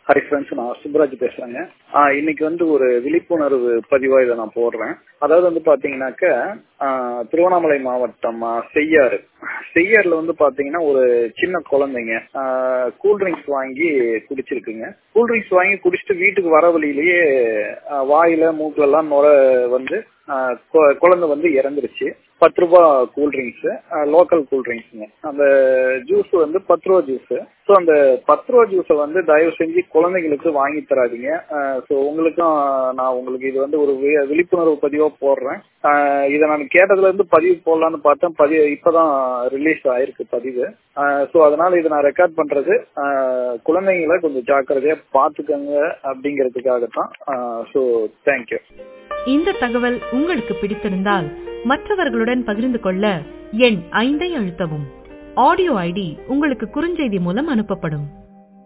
Hari friends நான் சுப்ராஜ் பேசுறேங்க ஆஹ் இன்னைக்கு வந்து ஒரு விழிப்புணர்வு பதிவா இதை நான் போடுறேன் அதாவது வந்து பாத்தீங்கன்னாக்க ஆஹ் திருவண்ணாமலை மாவட்டம் ஆஹ் செய்யாறு செய்யாறுல வந்து பாத்தீங்கன்னா ஒரு சின்ன குழந்தைங்க கூல்ட்ரிங்க்ஸ் வாங்கி குடிச்சிருக்குங்க கூல்ட்ரிங்க்ஸ் வாங்கி குடிச்சிட்டு வீட்டுக்கு வர வழியிலேயே ஆஹ் வாயில மூக்குல எல்லாம் நுர வந்து ஆஹ் கு- குழந்தை வந்து இறந்துருச்சு பத்து ரூபா கூல்ட்ரிங்க்ஸ் லோக்கல் கூல்ட்ரிங்க்ஸுங்க அந்த ஜூஸ் வந்து பத்து ரூபா ஜூஸ் ஸோ அந்த பத்து ரூபா ஜூஸை வந்து தயவு செஞ்சு குழந்தைங்களுக்கு வாங்கி தராதீங்க ஸோ உங்களுக்கும் நான் உங்களுக்கு இது வந்து ஒரு வி- விழிப்புணர்வு பதிவாக போடுறேன் ஆஹ் இதை நான் கேட்டதுல இருந்து பதிவு போடலான்னு பார்த்தேன் பதிவு இப்பதான் ரிலீஸ் ஆயிருக்கு பதிவு ஸோ அதனால இதை நான் ரெக்கார்ட் பண்றது ஆஹ் குழந்தைங்களை கொஞ்சம் ஜாக்கிரதையா பார்த்துக்கங்க அப்படிங்கிறதுக்காகத்தான் ஸோ தேங்க்யூ இந்த தகவல் உங்களுக்கு பிடித்திருந்தால் மற்றவர்களுடன் பகிர்ந்து கொள்ள எண் ஐந்தை அழுத்தவும் ஆடியோ ஐடி உங்களுக்கு குறுஞ்செய்தி மூலம் அனுப்பப்படும்